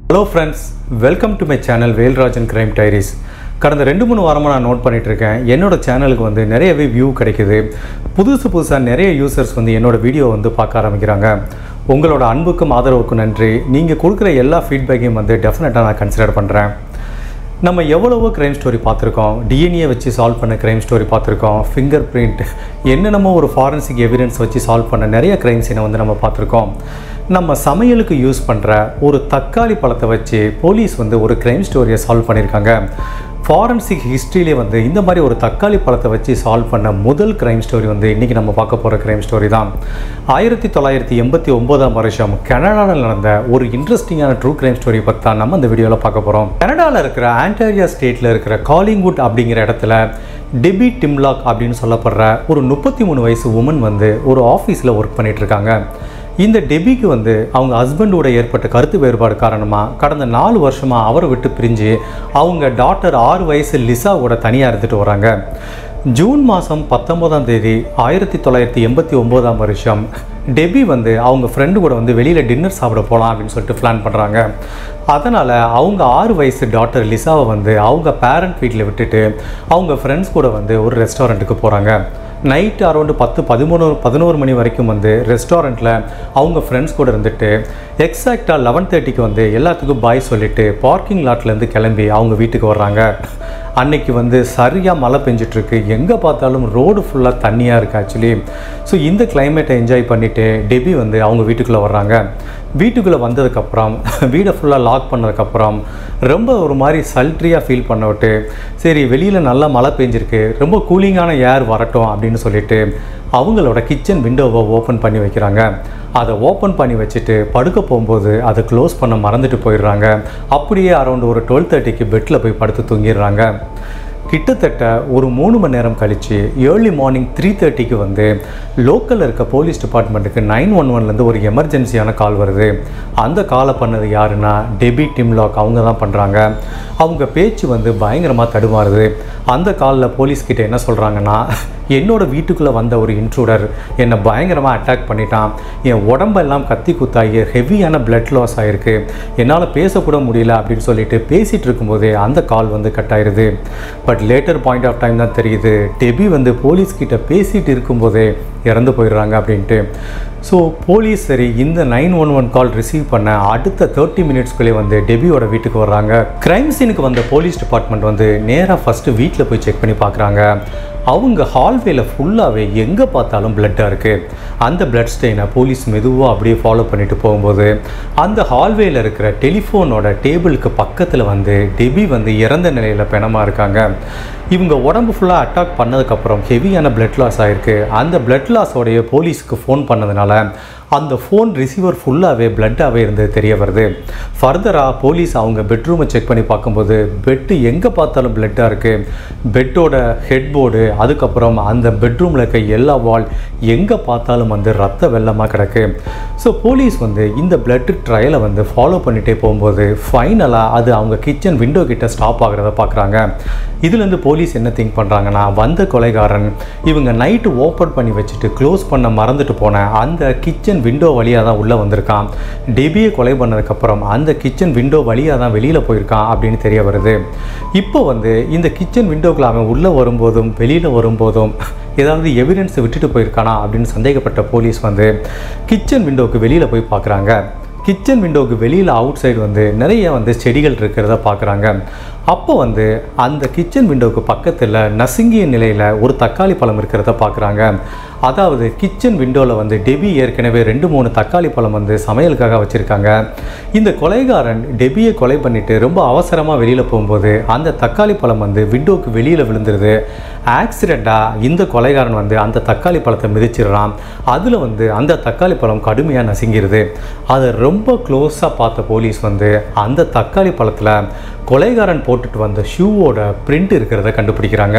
hello friends welcome to my channel Velrajan crime diaries கடந்த ரெண்டு மூணு வாரமாக நான் நோட் பண்ணிட்டு இருக்கேன் என்னோட சேனலுக்கு வந்து நிறையவே வியூ கிடைக்குது புதுசு புதுசாக நிறைய யூசர்ஸ் வந்து என்னோட வீடியோ வந்து பார்க்க ஆரம்பிக்கிறாங்க உங்களோட அன்புக்கும் ஆதரவுக்கும் நன்றி நீங்கள் கொடுக்குற எல்லா ஃபீட்பேக்கையும் வந்து டெஃபினட்டாக நான் கன்சிடர் பண்ணுறேன் நம்ம எவ்வளவோ க்ரைம் ஸ்டோரி பார்த்துருக்கோம் டிஎன்ஏ வச்சு சால்வ் பண்ண க்ரைம் ஸ்டோரி பார்த்துருக்கோம் ஃபிங்கர் பிரிண்ட் என்னென்னமோ ஒரு ஃபாரன்சிக் எவிடன்ஸ் வச்சு சால்வ் பண்ண நிறைய க்ரைம் சீனை வந்து நம்ம பார்த்துருக்கோம் நம்ம சமையலுக்கு யூஸ் பண்ணுற ஒரு தக்காளி பழத்தை வச்சு போலீஸ் வந்து ஒரு க்ரைம் ஸ்டோரியை சால்வ் பண்ணியிருக்காங்க ஃபாரன்சிக் ஹிஸ்ட்ரியிலே வந்து இந்த மாதிரி ஒரு தக்காளி பழத்தை வச்சு சால்வ் பண்ண முதல் க்ரைம் ஸ்டோரி வந்து இன்றைக்கி நம்ம பார்க்க போகிற க்ரைம் ஸ்டோரி தான் ஆயிரத்தி தொள்ளாயிரத்தி எண்பத்தி ஒம்போதாம் வருஷம் கனடாவில் நடந்த ஒரு இன்ட்ரெஸ்டிங்கான ட்ரூ க்ரைம் ஸ்டோரி பற்றி தான் நம்ம இந்த வீடியோவில் பார்க்க போகிறோம் கனடாவில் இருக்கிற ஆன்டாரியா ஸ்டேட்டில் இருக்கிற காலிங்வுட் அப்படிங்கிற இடத்துல டெபி டிம்லாக் அப்படின்னு சொல்லப்படுற ஒரு முப்பத்தி மூணு வயசு உமன் வந்து ஒரு ஆஃபீஸில் ஒர்க் பண்ணிட்டு இருக்காங்க இந்த டெபிக்கு வந்து அவங்க ஹஸ்பண்டோட ஏற்பட்ட கருத்து வேறுபாடு காரணமாக கடந்த நாலு வருஷமாக அவரை விட்டு பிரிஞ்சு அவங்க டாட்டர் ஆறு வயசு லிசாவோட தனியாக இருந்துட்டு வராங்க ஜூன் மாதம் பத்தொம்போதாம் தேதி ஆயிரத்தி தொள்ளாயிரத்தி எண்பத்தி ஒம்போதாம் வருஷம் டெபி வந்து அவங்க ஃப்ரெண்டு கூட வந்து வெளியில் டின்னர் சாப்பிட போகலாம் அப்படின்னு சொல்லிட்டு பிளான் பண்ணுறாங்க அதனால் அவங்க ஆறு வயசு டாட்டர் லிசாவை வந்து அவங்க பேரண்ட் வீட்டில் விட்டுட்டு அவங்க ஃப்ரெண்ட்ஸ் கூட வந்து ஒரு ரெஸ்டாரண்ட்டுக்கு போகிறாங்க நைட் அரௌண்டு பத்து பதிமூணு பதினோரு மணி வரைக்கும் வந்து ரெஸ்டாரண்ட்டில் அவங்க ஃப்ரெண்ட்ஸ் கூட இருந்துட்டு எக்ஸாக்டாக லெவன் தேர்ட்டிக்கு வந்து எல்லாத்துக்கும் பாய் சொல்லிவிட்டு பார்க்கிங் லாட்லேருந்து கிளம்பி அவங்க வீட்டுக்கு வர்றாங்க அன்னைக்கு வந்து சரியாக மழை பெஞ்சிட்ருக்கு எங்கே பார்த்தாலும் ரோடு ஃபுல்லாக தண்ணியாக இருக்குது ஆக்சுவலி ஸோ இந்த கிளைமேட்டை என்ஜாய் பண்ணிவிட்டு டெபி வந்து அவங்க வீட்டுக்குள்ளே வர்றாங்க வீட்டுக்குள்ளே வந்ததுக்கப்புறம் வீடை ஃபுல்லாக லாக் பண்ணதுக்கப்புறம் ரொம்ப ஒரு மாதிரி சல்ட்ரியாக ஃபீல் பண்ண விட்டு சரி வெளியில் நல்லா மழை பெஞ்சிருக்கு ரொம்ப கூலிங்கான ஏர் வரட்டும் அப்படின்னு சொல்லிட்டு அவங்களோட கிச்சன் விண்டோவை ஓப்பன் பண்ணி வைக்கிறாங்க அதை ஓப்பன் பண்ணி வச்சுட்டு படுக்க போகும்போது அதை க்ளோஸ் பண்ண மறந்துட்டு போயிடுறாங்க அப்படியே அரௌண்ட் ஒரு டுவெல் தேர்ட்டிக்கு பெட்டில் போய் படுத்து தூங்கிடுறாங்க கிட்டத்தட்ட ஒரு மூணு மணி நேரம் கழித்து ஏர்லி மார்னிங் த்ரீ தேர்ட்டிக்கு வந்து லோக்கலில் இருக்க போலீஸ் டிபார்ட்மெண்ட்டுக்கு நைன் ஒன் ஒன்லேருந்து ஒரு எமர்ஜென்சியான கால் வருது அந்த காலை பண்ணது யாருன்னா டெபி டிம்லாக் அவங்க தான் பண்ணுறாங்க அவங்க பேச்சு வந்து பயங்கரமாக தடுமாறுது அந்த காலில் போலீஸ்கிட்ட என்ன சொல்கிறாங்கன்னா என்னோட வீட்டுக்குள்ளே வந்த ஒரு இன்ட்ரூடர் என்னை பயங்கரமாக அட்டாக் பண்ணிட்டான் என் உடம்பெல்லாம் கத்தி குத்தாகி ஹெவியான பிளட் லாஸ் ஆகிருக்கு என்னால் பேசக்கூட முடியல அப்படின்னு சொல்லிட்டு பேசிகிட்டு இருக்கும்போதே அந்த கால் வந்து கட் ஆயிருது but later point of time தான் தெரியுது டெபி வந்து போலீஸ்கிட்ட பேசிகிட்டு இருக்கும்போதே இறந்து போயிடுறாங்க அப்படின்ட்டு ஸோ போலீஸ் சரி இந்த nine one one call receive பண்ண அடுத்த தேர்ட்டி மினிட்ஸ்க்குள்ளே வந்து டெபியோட வீட்டுக்கு வர்றாங்க கிரைம் சீனுக்கு வந்த போலீஸ் டிபார்ட்மெண்ட் வந்து நேராக ஃபஸ்ட்டு வீட்டில் போய் செக் பண்ணி பார்க்குறாங்க அவங்க ஹால்வேல ஃபுல்லாகவே எங்கே பார்த்தாலும் பிளட்டாக இருக்குது அந்த பிளட் ஸ்டெயினை போலீஸ் மெதுவாக அப்படியே ஃபாலோ பண்ணிட்டு போகும்போது அந்த ஹால்வேல இருக்கிற டெலிஃபோனோட டேபிளுக்கு பக்கத்தில் வந்து டெபி வந்து இறந்த நிலையில் பிணமாக இருக்காங்க இவங்க உடம்பு ஃபுல்லாக அட்டாக் பண்ணதுக்கப்புறம் ஹெவியான பிளட் லாஸ் ஆகிருக்கு அந்த பிளட் லாஸோடைய போலீஸுக்கு ஃபோன் பண்ணதுனால அந்த ஃபோன் ரிசீவர் ஃபுல்லாகவே பிளட்டாகவே இருந்தது தெரிய வருது ஃபர்தராக போலீஸ் அவங்க பெட்ரூமை செக் பண்ணி பார்க்கும்போது பெட்டு எங்கே பார்த்தாலும் பிளட்டாக இருக்குது பெட்டோட ஹெட் போர்டு அதுக்கப்புறம் அந்த பெட்ரூமில் இருக்க எல்லா வால் எங்கே பார்த்தாலும் வந்து ரத்த வெள்ளமாக கிடக்கு ஸோ போலீஸ் வந்து இந்த பிளட் ட்ரையலை வந்து ஃபாலோ பண்ணிகிட்டே போகும்போது ஃபைனலாக அது அவங்க கிச்சன் விண்டோ கிட்ட ஸ்டாப் ஆகிறத பார்க்குறாங்க இதுலேருந்து போலீஸ் என்ன திங்க் பண்ணுறாங்கன்னா வந்த கொலைகாரன் இவங்க நைட்டு ஓப்பன் பண்ணி வச்சுட்டு க்ளோஸ் பண்ண மறந்துட்டு போன அந்த கிச்சன் விண்டோ வழியாக தான் உள்ளே வந்திருக்கான் டெபியை கொலை பண்ணதுக்கப்புறம் அந்த கிச்சன் விண்டோ வழியாக தான் வெளியில் போயிருக்கான் அப்படின்னு தெரிய வருது இப்போ வந்து இந்த கிச்சன் விண்டோக்குள்ள அவன் உள்ளே வரும்போதும் வெளியில் வரும்போதும் ஏதாவது எவிடன்ஸ் விட்டுட்டு போயிருக்கானா அப்படின்னு சந்தேகப்பட்ட போலீஸ் வந்து கிச்சன் விண்டோவுக்கு வெளியில் போய் பார்க்குறாங்க கிச்சன் விண்டோவுக்கு வெளியில் அவுட் சைடு வந்து நிறைய வந்து செடிகள் இருக்கிறத பார்க்குறாங்க அப்போ வந்து அந்த கிச்சன் விண்டோவுக்கு பக்கத்தில் நசுங்கிய நிலையில் ஒரு தக்காளி பழம் இருக்கிறத பார்க்குறாங்க அதாவது கிச்சன் விண்டோவில் வந்து டெபி ஏற்கனவே ரெண்டு மூணு தக்காளி பழம் வந்து சமையலுக்காக வச்சுருக்காங்க இந்த கொலைகாரன் டெபியை கொலை பண்ணிட்டு ரொம்ப அவசரமாக வெளியில் போகும்போது அந்த தக்காளி பழம் வந்து விண்டோவுக்கு வெளியில் விழுந்துருது ஆக்சிடெண்ட்டாக இந்த கொலைகாரன் வந்து அந்த தக்காளி பழத்தை மிதிச்சிடுறான் அதில் வந்து அந்த தக்காளி பழம் கடுமையாக நசுங்கிருது அதை ரொம்ப க்ளோஸாக பார்த்த போலீஸ் வந்து அந்த தக்காளி பழத்தில் கொலைகாரன் போட்டுட்டு வந்த ஷூவோட பிரிண்ட் இருக்கிறத கண்டுபிடிக்கிறாங்க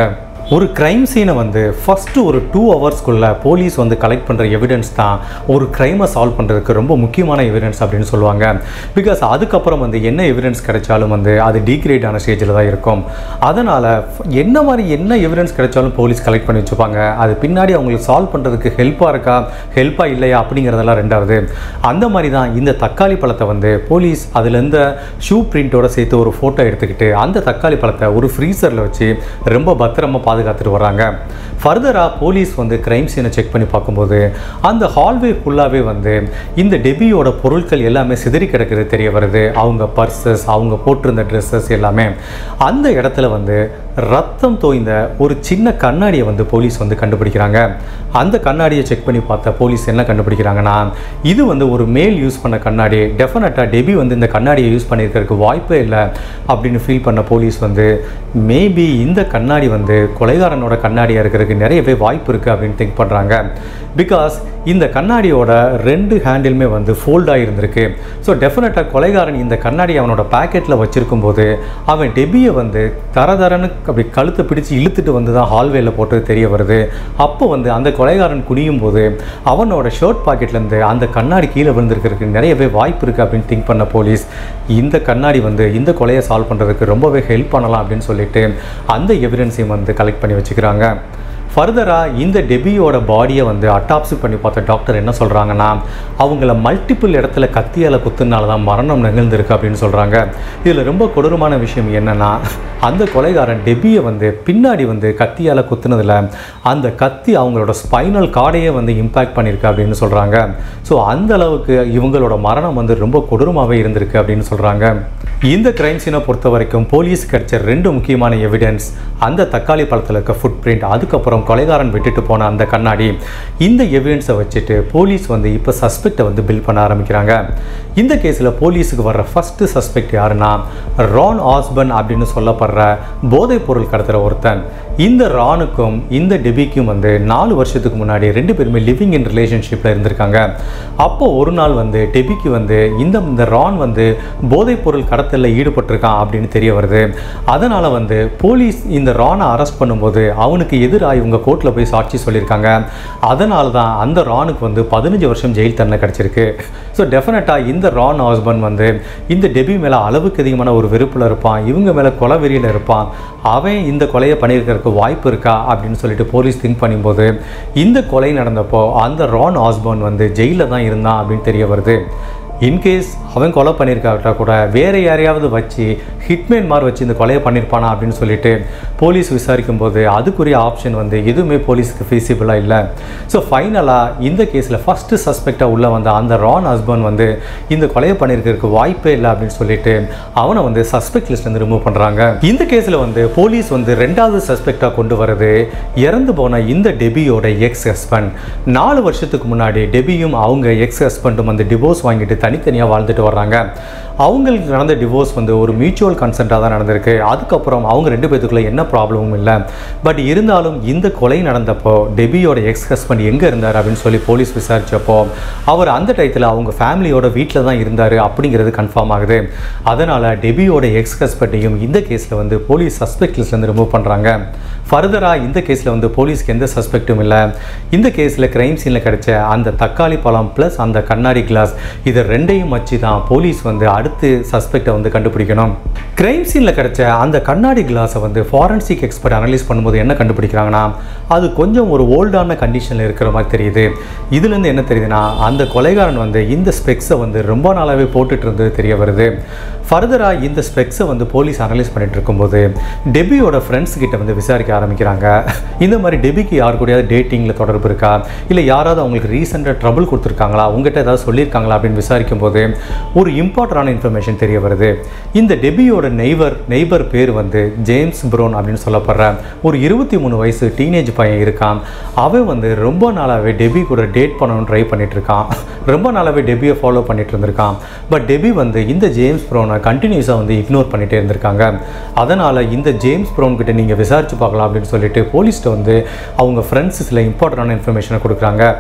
ஒரு க்ரைம் சீனை வந்து ஃபஸ்ட்டு ஒரு டூ ஹவர்ஸ்க்குள்ளே போலீஸ் வந்து கலெக்ட் பண்ணுற எவிடன்ஸ் தான் ஒரு க்ரைமை சால்வ் பண்ணுறதுக்கு ரொம்ப முக்கியமான எவிடன்ஸ் அப்படின்னு சொல்லுவாங்க பிகாஸ் அதுக்கப்புறம் வந்து என்ன எவிடன்ஸ் கிடைச்சாலும் வந்து அது டீக்ரேட் ஆன ஸ்டேஜில் தான் இருக்கும் அதனால் என்ன மாதிரி என்ன எவிடன்ஸ் கிடைச்சாலும் போலீஸ் கலெக்ட் பண்ணி வச்சுப்பாங்க அது பின்னாடி அவங்களுக்கு சால்வ் பண்ணுறதுக்கு ஹெல்ப்பாக இருக்கா ஹெல்ப்பாக இல்லையா அப்படிங்கிறதெல்லாம் ரெண்டாவது அந்த மாதிரி தான் இந்த தக்காளி பழத்தை வந்து போலீஸ் அதுலேருந்து ஷூ பிரிண்ட்டோட சேர்த்து ஒரு ஃபோட்டோ எடுத்துக்கிட்டு அந்த தக்காளி பழத்தை ஒரு ஃப்ரீசரில் வச்சு ரொம்ப பத்திரமா பாதுகாத்துட்டு வராங்க ஃபர்தராக போலீஸ் வந்து கிரைம் சீனை செக் பண்ணி பார்க்கும்போது அந்த ஹால்வே ஃபுல்லாகவே வந்து இந்த டெபியோட பொருட்கள் எல்லாமே சிதறி கிடக்குது தெரிய வருது அவங்க பர்சஸ் அவங்க போட்டிருந்த ட்ரெஸ்ஸஸ் எல்லாமே அந்த இடத்துல வந்து ரத்தம் தோய்ந்த ஒரு சின்ன கண்ணாடியை வந்து போலீஸ் வந்து கண்டுபிடிக்கிறாங்க அந்த கண்ணாடியை செக் பண்ணி பார்த்த போலீஸ் என்ன கண்டுபிடிக்கிறாங்கன்னா இது வந்து ஒரு மேல் யூஸ் பண்ண கண்ணாடி டெஃபினட்டாக டெபி வந்து இந்த கண்ணாடியை யூஸ் பண்ணியிருக்கிறதுக்கு வாய்ப்பே இல்லை அப்படின்னு ஃபீல் பண்ண போலீஸ் வந்து மேபி இந்த கண்ணாடி வந்து கொலைகாரனோட கண்ணாடியாக இருக்கிறதுக்கு நிறையவே வாய்ப்பு இருக்குது அப்படின்னு திங்க் பண்ணுறாங்க பிகாஸ் இந்த கண்ணாடியோட ரெண்டு ஹேண்டிலுமே வந்து ஃபோல்டாக இருந்திருக்கு ஸோ டெஃபினட்டாக கொலைகாரன் இந்த கண்ணாடி அவனோட பேக்கெட்டில் வச்சிருக்கும் போது அவன் டெபியை வந்து தரதரன்னு அப்படி கழுத்தை பிடிச்சு இழுத்துட்டு வந்து தான் ஹால்வேல போட்டு தெரிய வருது அப்போ வந்து அந்த கொலைகாரன் குனியும் போது அவனோட ஷர்ட் பாக்கெட்லேருந்து அந்த கண்ணாடி கீழே விழுந்திருக்கிறதுக்கு நிறையவே வாய்ப்பு இருக்குது அப்படின்னு திங்க் பண்ண போலீஸ் இந்த கண்ணாடி வந்து இந்த கொலையை சால்வ் பண்ணுறதுக்கு ரொம்பவே ஹெல்ப் பண்ணலாம் அப்படின்னு சொல்லிட்டு அந்த எவிடன்ஸையும் வந்து கலெக்ட் பண்ணி வச்சுக்கிறாங்க ஃபர்தராக இந்த டெபியோட பாடியை வந்து அட்டாப்சி பண்ணி பார்த்த டாக்டர் என்ன சொல்கிறாங்கன்னா அவங்கள மல்டிபிள் இடத்துல கத்தியால் குத்துனால தான் மரணம் நிகழ்ந்திருக்கு அப்படின்னு சொல்கிறாங்க இதில் ரொம்ப கொடூரமான விஷயம் என்னென்னா அந்த கொலைகாரன் டெபியை வந்து பின்னாடி வந்து கத்தியால் குத்துனதில் அந்த கத்தி அவங்களோட ஸ்பைனல் கார்டையே வந்து இம்பேக்ட் பண்ணியிருக்கு அப்படின்னு சொல்கிறாங்க ஸோ அந்த அளவுக்கு இவங்களோட மரணம் வந்து ரொம்ப கொடூரமாகவே இருந்திருக்கு அப்படின்னு சொல்கிறாங்க இந்த கிரைம் சீனை பொறுத்த வரைக்கும் போலீஸ் கிடைச்ச ரெண்டு முக்கியமான எவிடன்ஸ் அந்த தக்காளி பழத்தில் இருக்க ஃபுட் பிரிண்ட் அதுக்கப்புறம் கொலைகாரன் விட்டுட்டு போன அந்த கண்ணாடி இந்த எவிடன்ஸை வச்சுட்டு போலீஸ் வந்து இப்போ சஸ்பெக்டை வந்து பில் பண்ண ஆரம்பிக்கிறாங்க இந்த கேஸில் போலீஸுக்கு வர்ற ஃபஸ்ட்டு சஸ்பெக்ட் யாருன்னா ரான் ஆஸ்பன் அப்படின்னு சொல்லப்படுற போதைப் பொருள் கடத்துகிற ஒருத்தன் இந்த ரானுக்கும் இந்த டெபிக்கும் வந்து நாலு வருஷத்துக்கு முன்னாடி ரெண்டு பேருமே லிவிங் இன் ரிலேஷன்ஷிப்பில் இருந்திருக்காங்க அப்போ ஒரு நாள் வந்து டெபிக்கு வந்து இந்த இந்த ரான் வந்து போதைப் பொருள் கடத்தலில் ஈடுபட்டிருக்கான் அப்படின்னு தெரிய வருது அதனால் வந்து போலீஸ் இந்த ரானை அரெஸ்ட் பண்ணும்போது அவனுக்கு எதிராக இவங்க கோர்ட்டில் போய் சாட்சி சொல்லியிருக்காங்க அதனால தான் அந்த ரானுக்கு வந்து பதினஞ்சு வருஷம் ஜெயில் தண்டனை கிடச்சிருக்கு ஸோ டெஃபினட்டாக இந்த ரான் ஹஸ்பண்ட் வந்து இந்த டெபி மேலே அளவுக்கு அதிகமான ஒரு வெறுப்பில் இருப்பான் இவங்க மேலே கொலை வெறியில் இருப்பான் அவன் இந்த கொலையை பண்ணியிருக்கிறதுக்கு வாய்ப்பு இருக்கா அப்படின்னு சொல்லிட்டு போலீஸ் திங்க் பண்ணும்போது இந்த கொலை நடந்தப்போ அந்த ரான் ஆஸ்போன் வந்து ஜெயிலில் தான் இருந்தான் அப்படின்னு தெரிய வருது இன்கேஸ் அவன் கொலை பண்ணியிருக்காட்டா கூட வேறு யாரையாவது வச்சு ஹிட்மேன் மாதிரி வச்சு இந்த கொலையை பண்ணியிருப்பானா அப்படின்னு சொல்லிட்டு போலீஸ் விசாரிக்கும் போது அதுக்குரிய ஆப்ஷன் வந்து எதுவுமே போலீஸுக்கு ஃபீஸிபிளாக இல்லை ஸோ ஃபைனலாக இந்த கேஸில் ஃபஸ்ட்டு சஸ்பெக்டாக உள்ள வந்த அந்த ரான் ஹஸ்பண்ட் வந்து இந்த கொலையை பண்ணியிருக்கிறதுக்கு வாய்ப்பே இல்லை அப்படின்னு சொல்லிட்டு அவனை வந்து சஸ்பெக்ட் லிஸ்ட்லேருந்து ரிமூவ் பண்ணுறாங்க இந்த கேஸில் வந்து போலீஸ் வந்து ரெண்டாவது சஸ்பெக்டாக கொண்டு வரது இறந்து போன இந்த டெபியோட எக்ஸ் ஹஸ்பண்ட் நாலு வருஷத்துக்கு முன்னாடி டெபியும் அவங்க எக்ஸ் ஹஸ்பண்டும் வந்து டிவோர்ஸ் வாங்கிட்டு தனித்தனியாக வாழ்ந்துட்டு வர்றாங்க அவங்களுக்கு நடந்த டிவோர்ஸ் வந்து ஒரு மியூச்சுவல் கன்சென்ட்டாக தான் நடந்திருக்கு அதுக்கப்புறம் அவங்க ரெண்டு பேத்துக்குள்ள என்ன ப்ராப்ளமும் இல்லை பட் இருந்தாலும் இந்த கொலை நடந்தப்போ டெபியோட எக்ஸ் ஹஸ்பண்ட் எங்கே இருந்தார் அப்படின்னு சொல்லி போலீஸ் விசாரித்தப்போ அவர் அந்த டயத்தில் அவங்க ஃபேமிலியோட வீட்டில் தான் இருந்தார் அப்படிங்கிறது கன்ஃபார்ம் ஆகுது அதனால் டெபியோட எக்ஸ் ஹஸ்பண்டையும் இந்த கேஸில் வந்து போலீஸ் சஸ்பெக்ட் லிஸ்ட்லேருந்து ரிமூவ் பண்ணுறாங்க ஃபர்தராக இந்த கேஸில் வந்து போலீஸ்க்கு எந்த சஸ்பெக்ட்டும் இல்லை இந்த கேஸில் கிரைம் சீனில் கிடைச்ச அந்த தக்காளி பழம் ப்ளஸ் அந்த கண்ணாடி கிளாஸ் இதை ரெண்டையும் வச்சு தான் போலீஸ் வந்து அடுத்து சஸ்பெக்டை வந்து கண்டுபிடிக்கணும் கிரைம் சீனில் கிடைச்ச அந்த கண்ணாடி கிளாஸை வந்து ஃபாரன்சிக் எக்ஸ்பர்ட் அனலைஸ் பண்ணும்போது என்ன கண்டுபிடிக்கிறாங்கன்னா அது கொஞ்சம் ஒரு ஓல்டான கண்டிஷனில் இருக்கிற மாதிரி தெரியுது இதுலேருந்து என்ன தெரியுதுன்னா அந்த கொலைகாரன் வந்து இந்த ஸ்பெக்ஸை வந்து ரொம்ப நாளாகவே போட்டுட்டு இருந்தது தெரிய வருது ஃபர்தராக இந்த ஸ்பெக்ஸை வந்து போலீஸ் அனலைஸ் பண்ணிட்டு இருக்கும்போது டெபியோட ஃப்ரெண்ட்ஸ் கிட்ட வந்து விசாரிக்க ஆரம்பிக்கிறாங்க இந்த மாதிரி டெபிக்கு யார் கூடயாவது டேட்டிங்கில் தொடர்பு இருக்கா இல்லை யாராவது அவங்களுக்கு ரீசெண்டாக ட்ரபிள் கொடுத்துருக்காங்களா உங்ககிட்ட ஏதாவது சொல்லியிருக்காங்களா அப்படின்னு விசாரிக்கும் போது ஒரு இம்பார்ட்டண்டான இன்ஃபர்மேஷன் தெரிய வருது இந்த டெபியோட நெய்பர் நெய்பர் பேர் வந்து ஜேம்ஸ் ப்ரோன் அப்படின்னு சொல்லப்படுற ஒரு இருபத்தி மூணு வயசு டீனேஜ் பையன் இருக்கான் அவன் வந்து ரொம்ப நாளாகவே டெபி கூட டேட் பண்ணணும்னு ட்ரை பண்ணிட்டு இருக்கான் ரொம்ப நாளாகவே டெபியை ஃபாலோ பண்ணிட்டு இருந்திருக்கான் பட் டெபி வந்து இந்த ஜேம்ஸ் ப்ரௌனை கண்டினியூஸாக வந்து இக்னோர் பண்ணிகிட்டே இருந்திருக்காங்க அதனால் இந்த ஜேம்ஸ் ப்ரௌன் கிட்ட நீங்கள் விசாரிச்சு பார்க்கலாம் அப்படின்னு சொல்லிட்டு போலீஸ்கிட்ட வந்து அவங்க ஃப்ரெண்ட்ஸ் சில இம்பார்ட்டண்டான இன்ஃபர்மேஷனை கொடுக்குறாங்க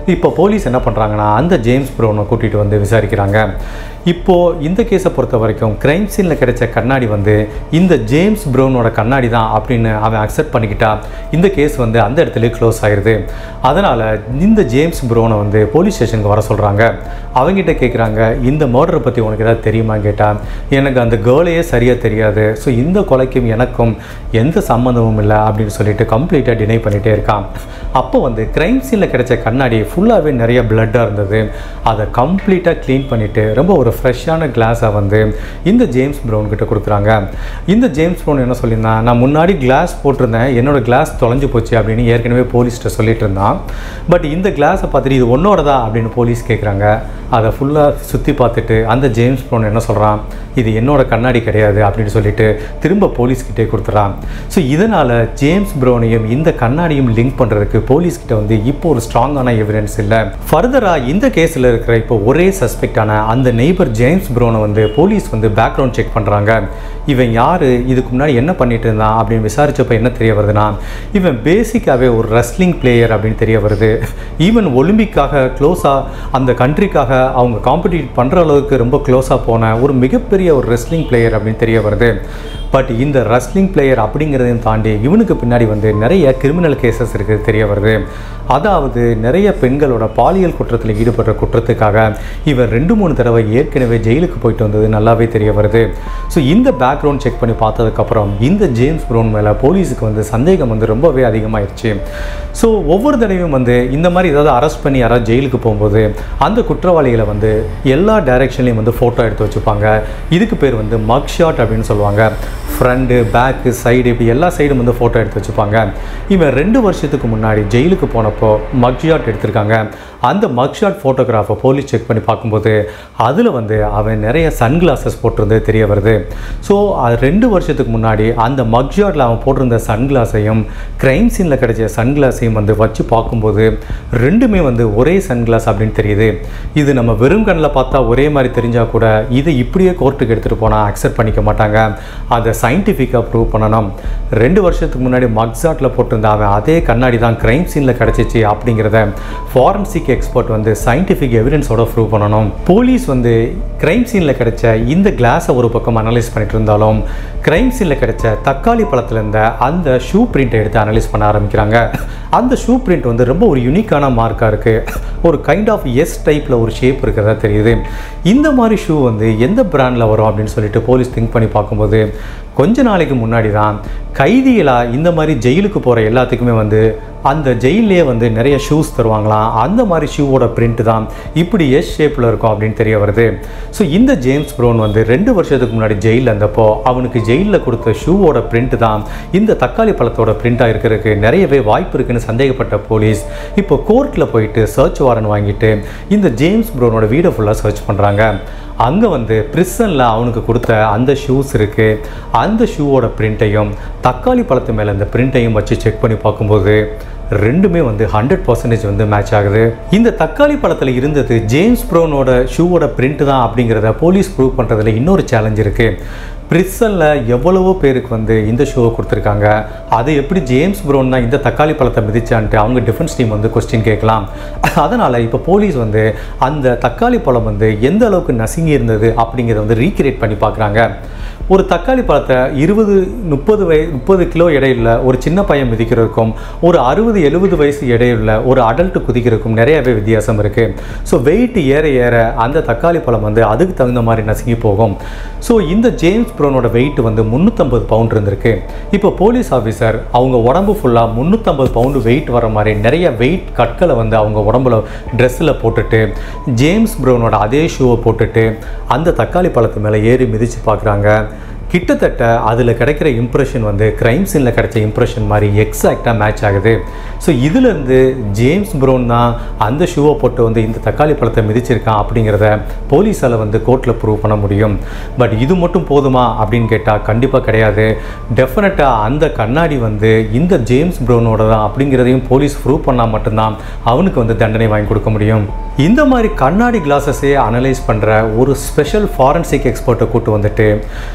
இப்போ போலீஸ் என்ன பண்ணுறாங்கன்னா அந்த ஜேம்ஸ் ப்ரௌனை கூட்டிகிட்டு வந்து விசாரிக்கிறாங்க இப்போது இந்த கேஸை பொறுத்த வரைக்கும் கிரைம் சீனில் கிடைச்ச கண்ணாடி வந்து இந்த ஜேம்ஸ் ப்ரௌனோட கண்ணாடி தான் அப்படின்னு அவன் அக்செப்ட் பண்ணிக்கிட்டா இந்த கேஸ் வந்து அந்த இடத்துல க்ளோஸ் ஆயிடுது அதனால் இந்த ஜேம்ஸ் ப்ரௌனை வந்து போலீஸ் ஸ்டேஷனுக்கு வர சொல்கிறாங்க அவங்ககிட்ட கேட்குறாங்க இந்த மர்டரை பற்றி உனக்கு ஏதாவது தெரியுமா கேட்டால் எனக்கு அந்த கேர்ளையே சரியாக தெரியாது ஸோ இந்த கொலைக்கும் எனக்கும் எந்த சம்மந்தமும் இல்லை அப்படின்னு சொல்லிட்டு கம்ப்ளீட்டாக டினை பண்ணிகிட்டே இருக்கான் அப்போ வந்து கிரைம் சீனில் கிடைச்ச கண்ணாடி ஃபுல்லாகவே நிறைய பிளட்டாக இருந்தது அதை கம்ப்ளீட்டாக க்ளீன் பண்ணிவிட்டு ரொம்ப ஒரு ஃப்ரெஷ்ஷான கிளாஸை வந்து இந்த ஜேம்ஸ் ப்ரௌன் கிட்ட கொடுக்குறாங்க இந்த ஜேம்ஸ் ப்ரௌன் என்ன சொல்லியிருந்தான் நான் முன்னாடி கிளாஸ் போட்டிருந்தேன் என்னோட கிளாஸ் தொலைஞ்சு போச்சு அப்படின்னு ஏற்கனவே போலீஸ்கிட்ட சொல்லிட்டு இருந்தான் பட் இந்த கிளாஸை பார்த்துட்டு இது உன்னோடதா அப்படின்னு போலீஸ் கேட்குறாங்க அதை ஃபுல்லாக சுற்றி பார்த்துட்டு அந்த ஜேம்ஸ் ப்ரௌன் என்ன சொல்கிறான் இது என்னோட கண்ணாடி கிடையாது அப்படின்னு சொல்லிட்டு திரும்ப போலீஸ்கிட்டே கொடுத்துறான் ஸோ இதனால் ஜேம்ஸ் ப்ரௌனையும் இந்த கண்ணாடியும் லிங்க் பண்ணுறதுக்கு போலீஸ்கிட்ட வந்து இப்போ ஒரு ஸ்ட்ராங்கான எவிடன்ஸ் இல்லை ஃபர்தராக இந்த கேஸில் இருக்கிற இப்போ ஒரே சஸ்பெக்டான அந்த நெய்பர் ஜேம்ஸ் ப்ரௌனை வந்து போலீஸ் வந்து பேக்ரவுண்ட் செக் பண்ணுறாங்க இவன் யார் இதுக்கு முன்னாடி என்ன பண்ணிட்டு இருந்தான் அப்படின்னு விசாரிச்சப்ப என்ன தெரிய வருதுன்னா இவன் பேசிக்காகவே ஒரு ரெஸ்லிங் பிளேயர் அப்படின்னு தெரிய வருது ஈவன் ஒலிம்பிக்காக க்ளோஸாக அந்த கண்ட்ரிக்காக அவங்க காம்படிட் பண்ணுற அளவுக்கு ரொம்ப க்ளோஸாக போன ஒரு மிகப்பெரிய ஒரு ரெஸ்லிங் பிளேயர் அப்படின்னு தெரிய வருது பட் இந்த ரெஸ்லிங் பிளேயர் அப்படிங்கிறதையும் தாண்டி இவனுக்கு பின்னாடி வந்து நிறைய கிரிமினல் கேசஸ் இருக்குது தெரிய வருது அதாவது நிறைய பெண்களோட பாலியல் குற்றத்தில் ஈடுபடுற குற்றத்துக்காக இவர் ரெண்டு மூணு தடவை ஏற்கனவே ஜெயிலுக்கு போயிட்டு வந்தது நல்லாவே தெரிய வருது ஸோ இந்த பேக்ரவுண்ட் செக் பண்ணி பார்த்ததுக்கப்புறம் இந்த ஜேம்ஸ் ப்ரௌன் மேலே போலீஸுக்கு வந்து சந்தேகம் வந்து ரொம்பவே அதிகமாகிடுச்சு ஸோ ஒவ்வொரு தடவையும் வந்து இந்த மாதிரி ஏதாவது அரெஸ்ட் பண்ணி யாராவது ஜெயிலுக்கு போகும்போது அந்த குற்றவாளிகளை வந்து எல்லா டைரெக்ஷன்லையும் வந்து ஃபோட்டோ எடுத்து வச்சுப்பாங்க இதுக்கு பேர் வந்து மக் ஷாட் அப்படின்னு சொல்லுவாங்க ஃப்ரண்ட்டு பேக்கு சைடு இப்படி எல்லா சைடும் வந்து ஃபோட்டோ எடுத்து வச்சுப்பாங்க இவன் ரெண்டு வருஷத்துக்கு முன்னாடி ஜெயிலுக்கு போனப்போ மக் ஷாட் எடுத்திருக்காங்க அந்த மக் ஷாட் ஃபோட்டோகிராஃபை போலீஸ் செக் பண்ணி பார்க்கும்போது அதில் வந்து அவன் நிறைய சன்கிளாஸஸ் போட்டிருந்தது தெரிய வருது ஸோ அது ரெண்டு வருஷத்துக்கு முன்னாடி அந்த மக் ஷாட்டில் அவன் போட்டிருந்த சன்கிளாஸையும் கிரைம் சீனில் கிடைச்ச சன்கிளாஸையும் வந்து வச்சு பார்க்கும்போது ரெண்டுமே வந்து ஒரே சன்கிளாஸ் அப்படின்னு தெரியுது இது நம்ம வெறும் கண்ணில் பார்த்தா ஒரே மாதிரி தெரிஞ்சால் கூட இதை இப்படியே கோர்ட்டுக்கு எடுத்துகிட்டு போனால் அக்செப்ட் பண்ணிக்க மாட்டாங்க அதை சயின்டிஃபிக்காக ப்ரூவ் பண்ணணும் ரெண்டு வருஷத்துக்கு முன்னாடி மக்ஸாட்டில் போட்டிருந்த அவன் அதே கண்ணாடி தான் கிரைம் சீனில் கிடச்சிச்சு அப்படிங்கிறத ஃபாரன்சிக் எக்ஸ்பர்ட் வந்து சயின்டிஃபிக் எவிடன்ஸோட ப்ரூவ் பண்ணணும் போலீஸ் வந்து கிரைம் சீனில் கிடைச்ச இந்த கிளாஸை ஒரு பக்கம் அனலைஸ் பண்ணிட்டு இருந்தாலும் கிரைம் சீனில் கிடைச்ச தக்காளி பழத்தில் இருந்த அந்த ஷூ பிரிண்ட்டை எடுத்து அனலைஸ் பண்ண ஆரம்பிக்கிறாங்க அந்த ஷூ பிரிண்ட் வந்து ரொம்ப ஒரு யூனிக்கான மார்க்காக இருக்குது ஒரு கைண்ட் ஆஃப் எஸ் டைப்பில் ஒரு ஷேப் இருக்கிறதா தெரியுது இந்த மாதிரி ஷூ வந்து எந்த பிராண்டில் வரும் அப்படின்னு சொல்லிட்டு போலீஸ் திங்க் பண்ணி பார்க்கும்போது கொஞ்ச நாளைக்கு முன்னாடி தான் கைதிகளாக இந்த மாதிரி ஜெயிலுக்கு போகிற எல்லாத்துக்குமே வந்து அந்த ஜெயிலே வந்து நிறைய ஷூஸ் தருவாங்களாம் அந்த மாதிரி ஷூவோட பிரிண்ட் தான் இப்படி எஸ் ஷேப்பில் இருக்கும் அப்படின்னு தெரிய வருது ஸோ இந்த ஜேம்ஸ் ப்ரௌன் வந்து ரெண்டு வருஷத்துக்கு முன்னாடி ஜெயிலில் இருந்தப்போ அவனுக்கு ஜெயிலில் கொடுத்த ஷூவோட பிரிண்ட் தான் இந்த தக்காளி பழத்தோட பிரிண்ட்டாக இருக்கிறதுக்கு நிறையவே வாய்ப்பு இருக்குன்னு சந்தேகப்பட்ட போலீஸ் இப்போ கோர்ட்டில் போயிட்டு சர்ச் வாரன் வாங்கிட்டு இந்த ஜேம்ஸ் ப்ரௌனோட வீடை ஃபுல்லாக சர்ச் பண்ணுறாங்க அங்கே வந்து பிரிசனில் அவனுக்கு கொடுத்த அந்த ஷூஸ் இருக்குது அந்த ஷூவோட பிரிண்ட்டையும் தக்காளி பழத்து மேலே இந்த பிரிண்ட்டையும் வச்சு செக் பண்ணி பார்க்கும்போது ரெண்டுமே வந்து ஹண்ட்ரட் பர்சன்டேஜ் வந்து மேட்ச் ஆகுது இந்த தக்காளி பழத்தில் இருந்தது ஜேம்ஸ் ப்ரௌனோட ஷூவோட பிரிண்ட் தான் அப்படிங்கிறத போலீஸ் ப்ரூவ் பண்ணுறதுல இன்னொரு சேலஞ்ச் இருக்குது பிரிசனில் எவ்வளவோ பேருக்கு வந்து இந்த ஷோவை கொடுத்துருக்காங்க அதை எப்படி ஜேம்ஸ் ப்ரௌன் தான் இந்த தக்காளி பழத்தை மிதிச்சான்ட்டு அவங்க டிஃபென்ஸ் டீம் வந்து கொஸ்டின் கேட்கலாம் அதனால் இப்போ போலீஸ் வந்து அந்த தக்காளி பழம் வந்து எந்த அளவுக்கு நசுங்கி இருந்தது அப்படிங்கிறத வந்து ரீக்ரியேட் பண்ணி பார்க்குறாங்க ஒரு தக்காளி பழத்தை இருபது முப்பது வய முப்பது கிலோ எடையுள்ள ஒரு சின்ன பையன் மிதிக்கிறதுக்கும் ஒரு அறுபது எழுபது வயசு எடையுள்ள ஒரு அடல்ட் குதிக்கிறதுக்கும் நிறையவே வித்தியாசம் இருக்குது ஸோ வெயிட் ஏற ஏற அந்த தக்காளி பழம் வந்து அதுக்கு தகுந்த மாதிரி நசுங்கி போகும் ஸோ இந்த ஜேம்ஸ் ப்ரோனோட வெயிட் வந்து முந்நூற்றம்பது பவுண்ட் இருந்திருக்கு இப்போ போலீஸ் ஆஃபீஸர் அவங்க உடம்பு ஃபுல்லாக முந்நூற்றம்பது பவுண்டு வெயிட் வர மாதிரி நிறைய வெயிட் கற்களை வந்து அவங்க உடம்புல ட்ரெஸ்ஸில் போட்டுட்டு ஜேம்ஸ் ப்ரௌனோட அதே ஷூவை போட்டுட்டு அந்த தக்காளி பழத்து மேலே ஏறி மிதித்து பார்க்குறாங்க கிட்டத்தட்ட அதில் கிடைக்கிற இம்ப்ரெஷன் வந்து கிரைம் சீனில் கிடைச்ச இம்ப்ரெஷன் மாதிரி எக்ஸாக்டாக மேட்ச் ஆகுது ஸோ இதிலேருந்து ஜேம்ஸ் ப்ரௌன் தான் அந்த ஷூவை போட்டு வந்து இந்த தக்காளி பழத்தை மிதிச்சிருக்கான் அப்படிங்கிறத போலீஸால் வந்து கோர்ட்டில் ப்ரூவ் பண்ண முடியும் பட் இது மட்டும் போதுமா அப்படின்னு கேட்டால் கண்டிப்பாக கிடையாது டெஃபினட்டாக அந்த கண்ணாடி வந்து இந்த ஜேம்ஸ் ப்ரௌனோட தான் அப்படிங்கிறதையும் போலீஸ் ப்ரூவ் பண்ணால் மட்டும்தான் அவனுக்கு வந்து தண்டனை வாங்கி கொடுக்க முடியும் இந்த மாதிரி கண்ணாடி கிளாஸஸே அனலைஸ் பண்ணுற ஒரு ஸ்பெஷல் ஃபாரன்சிக் எக்ஸ்பர்ட்டை கூட்டு வந்துட்டு மக்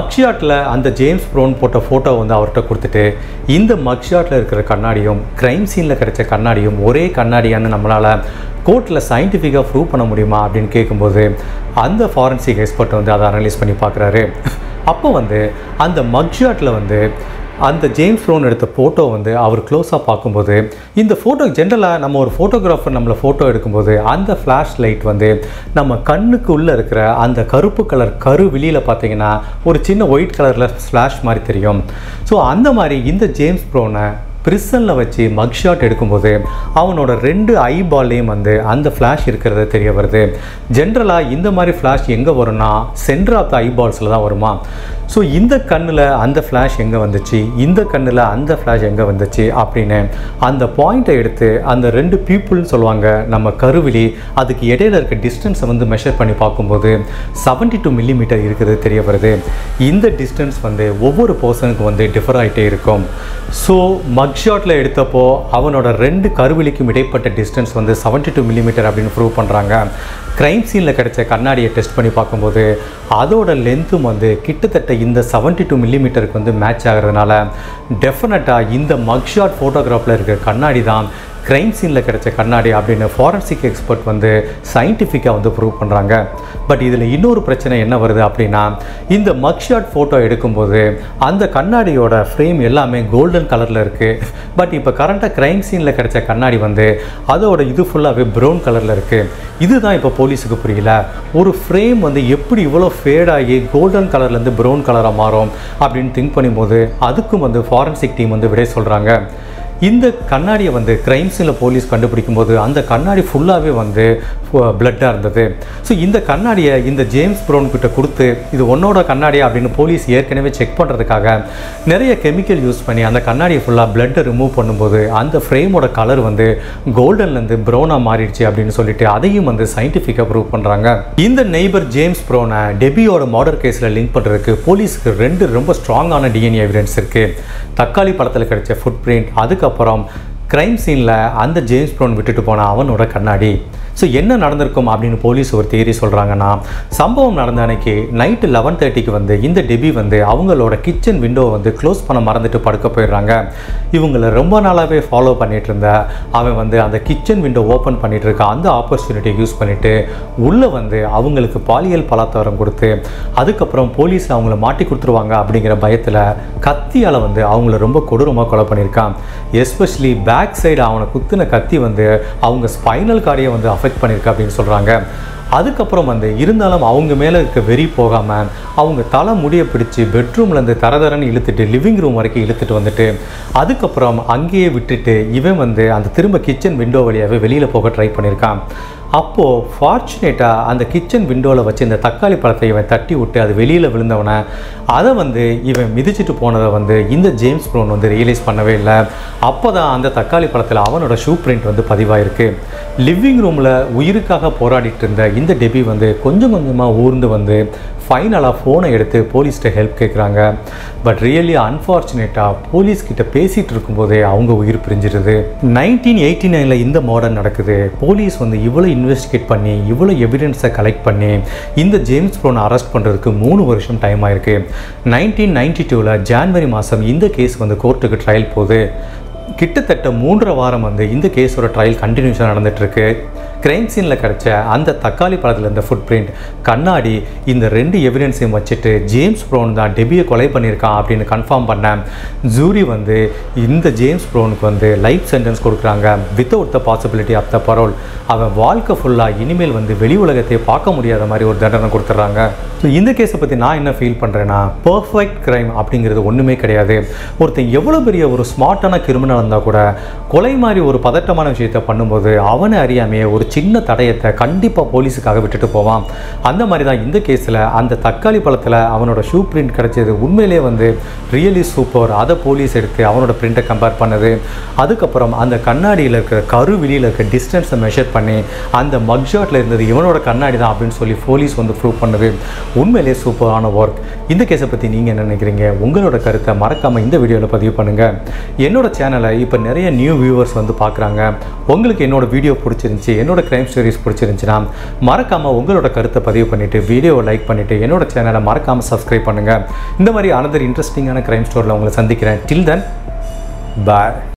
மக்ஷாட்டில் அந்த ஜேம்ஸ் ப்ரோன் போட்ட ஃபோட்டோ வந்து அவர்கிட்ட கொடுத்துட்டு இந்த மக்ஷாட்டில் இருக்கிற கண்ணாடியும் க்ரைம் சீனில் கிடைச்ச கண்ணாடியும் ஒரே கண்ணாடியான்னு நம்மளால் கோர்ட்டில் சயின்டிஃபிக்காக ப்ரூவ் பண்ண முடியுமா அப்படின்னு கேட்கும்போது அந்த ஃபாரன்சிக் எக்ஸ்பர்ட் வந்து அதை அனலைஸ் பண்ணி பார்க்குறாரு அப்போ வந்து அந்த மக்ஷாட்டில் வந்து அந்த ஜேம்ஸ் ரோன் எடுத்த ஃபோட்டோ வந்து அவர் க்ளோஸாக பார்க்கும்போது இந்த ஃபோட்டோ ஜென்ரலாக நம்ம ஒரு ஃபோட்டோகிராஃபர் நம்மளை ஃபோட்டோ எடுக்கும்போது அந்த ஃப்ளாஷ் லைட் வந்து நம்ம கண்ணுக்கு உள்ளே இருக்கிற அந்த கருப்பு கலர் கரு வெளியில் பார்த்தீங்கன்னா ஒரு சின்ன ஒயிட் கலரில் ஃப்ளாஷ் மாதிரி தெரியும் ஸோ அந்த மாதிரி இந்த ஜேம்ஸ் ப்ரோனை பிரிசனில் வச்சு மக் ஷாட் எடுக்கும்போது அவனோட ரெண்டு ஐபால்லையும் வந்து அந்த ஃப்ளாஷ் இருக்கிறது தெரிய வருது ஜென்ரலாக இந்த மாதிரி ஃப்ளாஷ் எங்கே வரும்னா சென்டர் ஆஃப் த ஐபால்ஸில் தான் வருமா ஸோ இந்த கண்ணில் அந்த ஃப்ளாஷ் எங்கே வந்துச்சு இந்த கண்ணில் அந்த ஃப்ளாஷ் எங்கே வந்துச்சு அப்படின்னு அந்த பாயிண்ட்டை எடுத்து அந்த ரெண்டு பீப்புள்னு சொல்லுவாங்க நம்ம கருவிழி அதுக்கு இடையில இருக்க டிஸ்டன்ஸை வந்து மெஷர் பண்ணி பார்க்கும்போது செவன்டி டூ மில்லிமீட்டர் இருக்கிறது தெரிய வருது இந்த டிஸ்டன்ஸ் வந்து ஒவ்வொரு பர்சனுக்கு வந்து டிஃபர் ஆகிட்டே இருக்கும் ஸோ மக் ஷாட்டில் எடுத்தப்போ அவனோட ரெண்டு கருவிழிக்கும் இடைப்பட்ட டிஸ்டன்ஸ் வந்து செவன்டி டூ மில்லிமீட்டர் அப்படின்னு ப்ரூவ் பண்ணுறாங்க க்ரைம் சீனில் கிடைச்ச கண்ணாடியை டெஸ்ட் பண்ணி பார்க்கும்போது அதோட லென்த்தும் வந்து கிட்டத்தட்ட இந்த செவன்டி டூ மில்லிமீட்டருக்கு வந்து மேட்ச் ஆகிறதுனால டெஃபினட்டாக இந்த மக் ஷாட் ஃபோட்டோகிராஃபில் இருக்கிற கண்ணாடி தான் க்ரைம் சீனில் கிடைச்ச கண்ணாடி அப்படின்னு ஃபாரன்சிக் எக்ஸ்பர்ட் வந்து சயின்டிஃபிக்காக வந்து ப்ரூவ் பண்ணுறாங்க பட் இதில் இன்னொரு பிரச்சனை என்ன வருது அப்படின்னா இந்த மக் ஷாட் ஃபோட்டோ எடுக்கும்போது அந்த கண்ணாடியோட ஃப்ரேம் எல்லாமே கோல்டன் கலரில் இருக்குது பட் இப்போ கரண்ட்டாக க்ரைம் சீனில் கிடைச்ச கண்ணாடி வந்து அதோட இது ஃபுல்லாகவே ப்ரௌன் கலரில் இருக்குது இதுதான் இப்போ போலீஸுக்கு புரியல ஒரு ஃப்ரேம் வந்து எப்படி இவ்வளோ ஃபேட் ஆகி கோல்டன் கலர்லேருந்து ப்ரௌன் கலராக மாறும் அப்படின்னு திங்க் பண்ணும்போது அதுக்கும் வந்து ஃபாரன்சிக் டீம் வந்து விடை சொல்கிறாங்க இந்த கண்ணாடியை வந்து க்ரைம் சீனில் போலீஸ் கண்டுபிடிக்கும் போது அந்த கண்ணாடி ஃபுல்லாகவே வந்து பிளட்டாக இருந்தது ஸோ இந்த கண்ணாடியை இந்த ஜேம்ஸ் ப்ரௌன் கிட்ட கொடுத்து இது உன்னோட கண்ணாடியா அப்படின்னு போலீஸ் ஏற்கனவே செக் பண்ணுறதுக்காக நிறைய கெமிக்கல் யூஸ் பண்ணி அந்த கண்ணாடியை ஃபுல்லாக பிளட்டை ரிமூவ் பண்ணும்போது அந்த ஃப்ரேமோட கலர் வந்து கோல்டன்லேருந்து ப்ரௌனாக மாறிடுச்சு அப்படின்னு சொல்லிட்டு அதையும் வந்து சயின்டிஃபிக்காக ப்ரூவ் பண்ணுறாங்க இந்த நெய்பர் ஜேம்ஸ் ப்ரௌனை டெபியோட மர்டர் கேஸில் லிங்க் பண்ணுறதுக்கு போலீஸுக்கு ரெண்டு ரொம்ப ஸ்ட்ராங்கான டிஎன்ஏ எவிடன்ஸ் இருக்குது தக்காளி படத்தில் கிடைச்ச ஃபுட் பிரிண்ட் அதுக்கப்புறம் க்ரைம் சீனில் அந்த ஜேம்ஸ் ப்ரௌன் விட்டுட்டு போன அவனோட கண்ணாடி ஸோ என்ன நடந்திருக்கும் அப்படின்னு போலீஸ் ஒரு தியரி சொல்கிறாங்கன்னா சம்பவம் நடந்த அன்னைக்கு நைட்டு லெவன் தேர்ட்டிக்கு வந்து இந்த டெபி வந்து அவங்களோட கிச்சன் விண்டோ வந்து க்ளோஸ் பண்ண மறந்துட்டு படுக்க போயிடுறாங்க இவங்களை ரொம்ப நாளாகவே ஃபாலோ பண்ணிட்டு இருந்த அவன் வந்து அந்த கிச்சன் விண்டோ ஓப்பன் பண்ணிட்டு இருக்க அந்த ஆப்பர்ச்சுனிட்டியை யூஸ் பண்ணிட்டு உள்ளே வந்து அவங்களுக்கு பாலியல் பலாத்தாரம் கொடுத்து அதுக்கப்புறம் போலீஸ் அவங்கள மாட்டி கொடுத்துருவாங்க அப்படிங்கிற பயத்தில் கத்தியால் வந்து அவங்கள ரொம்ப கொடூரமாக கொலை பண்ணியிருக்கான் எஸ்பெஷலி பேக் சைடு அவனை குத்தின கத்தி வந்து அவங்க ஸ்பைனல் கார்டையை வந்து அஃபெக்ட் பண்ணியிருக்கு அப்படின்னு சொல்கிறாங்க அதுக்கப்புறம் வந்து இருந்தாலும் அவங்க மேலே இருக்க வெறி போகாமல் அவங்க தலை முடியை பிடிச்சி பெட்ரூம்லேருந்து தரதரன்னு இழுத்துட்டு லிவிங் ரூம் வரைக்கும் இழுத்துட்டு வந்துட்டு அதுக்கப்புறம் அங்கேயே விட்டுட்டு இவன் வந்து அந்த திரும்ப கிச்சன் விண்டோ வழியாகவே வெளியில் போக ட்ரை பண்ணியிருக்கான் அப்போது ஃபார்ச்சுனேட்டாக அந்த கிச்சன் விண்டோவில் வச்சு இந்த தக்காளி பழத்தை இவன் தட்டி விட்டு அது வெளியில் விழுந்தவனை அதை வந்து இவன் மிதிச்சிட்டு போனதை வந்து இந்த ஜேம்ஸ் ப்ரௌன் வந்து ரியலைஸ் பண்ணவே இல்லை அப்போ தான் அந்த தக்காளி பழத்தில் அவனோட ஷூ பிரிண்ட் வந்து பதிவாயிருக்கு லிவிங் ரூமில் உயிருக்காக போராடிட்டு இருந்த இந்த டெபி வந்து கொஞ்சம் கொஞ்சமாக ஊர்ந்து வந்து ஃபைனலாக ஃபோனை எடுத்து போலீஸ்கிட்ட ஹெல்ப் கேட்குறாங்க பட் ரியலி அன்ஃபார்ச்சுனேட்டாக போலீஸ் கிட்ட பேசிகிட்டு இருக்கும்போதே அவங்க உயிர் பிரிஞ்சிருது நைன்டீன் எயிட்டி நைனில் இந்த மாடர்ன் நடக்குது போலீஸ் வந்து இவ்வளோ இன்வெஸ்டிகேட் பண்ணி இவ்வளோ எவிடன்ஸை கலெக்ட் பண்ணி இந்த ஜேம்ஸ் ப்ரோனை அரெஸ்ட் பண்ணுறதுக்கு மூணு வருஷம் டைம் ஆயிருக்கு நைன்டீன் நைன்டி டூவில் ஜான்வரி மாதம் இந்த கேஸ் வந்து கோர்ட்டுக்கு ட்ரையல் போகுது கிட்டத்தட்ட மூன்றரை வாரம் வந்து இந்த கேஸோட ட்ரையல் கண்டினியூஸாக நடந்துகிட்ருக்கு கிரைம் சீனில் கிடச்ச அந்த தக்காளி பழத்தில் இருந்த ஃபுட் பிரிண்ட் கண்ணாடி இந்த ரெண்டு எவிடன்ஸையும் வச்சுட்டு ஜேம்ஸ் ப்ரௌன் தான் டெபியை கொலை பண்ணியிருக்கான் அப்படின்னு கன்ஃபார்ம் பண்ண ஜூரி வந்து இந்த ஜேம்ஸ் ப்ரௌனுக்கு வந்து லைஃப் சென்டென்ஸ் கொடுக்குறாங்க without the possibility of the parole அவன் வாழ்க்கை ஃபுல்லாக இனிமேல் வந்து வெளி உலகத்தை பார்க்க முடியாத மாதிரி ஒரு தண்டனை கொடுத்துட்றாங்க ஸோ இந்த கேஸை பற்றி நான் என்ன ஃபீல் பண்ணுறேன்னா பர்ஃபெக்ட் கிரைம் அப்படிங்கிறது ஒன்றுமே கிடையாது ஒருத்தன் எவ்வளோ பெரிய ஒரு ஸ்மார்ட்டான கிரிமினல் இருந்தால் கூட கொலை மாதிரி ஒரு பதட்டமான விஷயத்தை பண்ணும்போது அவனை அறியாமையே ஒரு சின்ன தடயத்தை கண்டிப்பாக போலீஸுக்காக விட்டுட்டு போவான் அந்த மாதிரி தான் இந்த கேஸில் அந்த தக்காளி பழத்தில் அவனோட ஷூ பிரிண்ட் கிடச்சது உண்மையிலே வந்து ரியலி சூப்பர் அதை போலீஸ் எடுத்து அவனோட பிரிண்ட்டை கம்பேர் பண்ணது அதுக்கப்புறம் அந்த கண்ணாடியில் இருக்கிற கரு வெளியில் இருக்க டிஸ்டன்ஸை மெஷர் பண்ணி அந்த மக்ஷாட்டில் இருந்தது இவனோட கண்ணாடி தான் அப்படின்னு சொல்லி போலீஸ் வந்து ப்ரூவ் பண்ணுது உண்மையிலே சூப்பரான ஒர்க் இந்த கேஸை பற்றி நீங்கள் என்ன நினைக்கிறீங்க உங்களோட கருத்தை மறக்காமல் இந்த வீடியோவில் பதிவு பண்ணுங்கள் என்னோட சேனலை இப்போ நிறைய நியூ வியூவர்ஸ் வந்து பார்க்குறாங்க உங்களுக்கு என்னோட வீடியோ பிடிச்சிருந்துச்சி என்னோட என்னோட க்ரைம் ஸ்டோரிஸ் பிடிச்சிருந்துச்சுன்னா மறக்காமல் உங்களோட கருத்தை பதிவு பண்ணிவிட்டு வீடியோவை லைக் பண்ணிவிட்டு என்னோட சேனலை மறக்காமல் சப்ஸ்கிரைப் பண்ணுங்கள் இந்த மாதிரி அனதர் இன்ட்ரெஸ்டிங்கான க்ரைம் ஸ்டோரியில் உங்களை சந்திக்கிறேன் டில் தென் பாய்